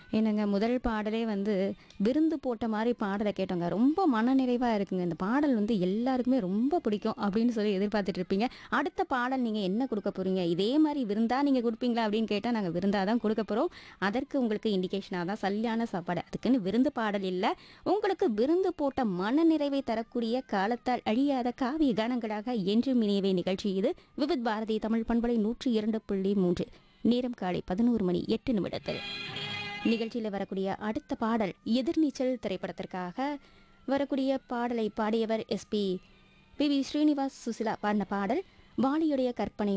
என்னங்க முதல் பாடலே வந்து விருந்து போட்ட மாதிரி பாடலை கேட்டோங்க ரொம்ப மனநிறைவாக இருக்குங்க இந்த பாடல் வந்து எல்லாருக்குமே ரொம்ப பிடிக்கும் அப்படின்னு சொல்லி எதிர்பார்த்துட்டு இருப்பீங்க அடுத்த பாடல் நீங்கள் என்ன கொடுக்க போறீங்க இதே மாதிரி விருந்தா நீங்கள் கொடுப்பீங்களா அப்படின்னு கேட்டால் நாங்கள் விருந்தா தான் கொடுக்க போகிறோம் அதற்கு உங்களுக்கு இண்டிகேஷனாக தான் சல்லியான சாப்பாடு அதுக்குன்னு விருந்து பாடல் இல்லை உங்களுக்கு விருந்து போட்ட மனநிறைவை தரக்கூடிய காலத்தால் அழியாத காவிய கானங்களாக என்றும் இணையவே நிகழ்ச்சி இது விவித் பாரதி தமிழ் பண்பலை நூற்றி இரண்டு புள்ளி மூன்று நேரம் காலை பதினோரு மணி எட்டு நிமிடத்தில் நிகழ்ச்சியில் வரக்கூடிய அடுத்த பாடல் எதிர்நீச்சல் திரைப்படத்திற்காக வரக்கூடிய பாடலை பாடியவர் எஸ்பி பி வி ஸ்ரீனிவாஸ் சுசிலா பாடின பாடல் வாலியுடைய கற்பனை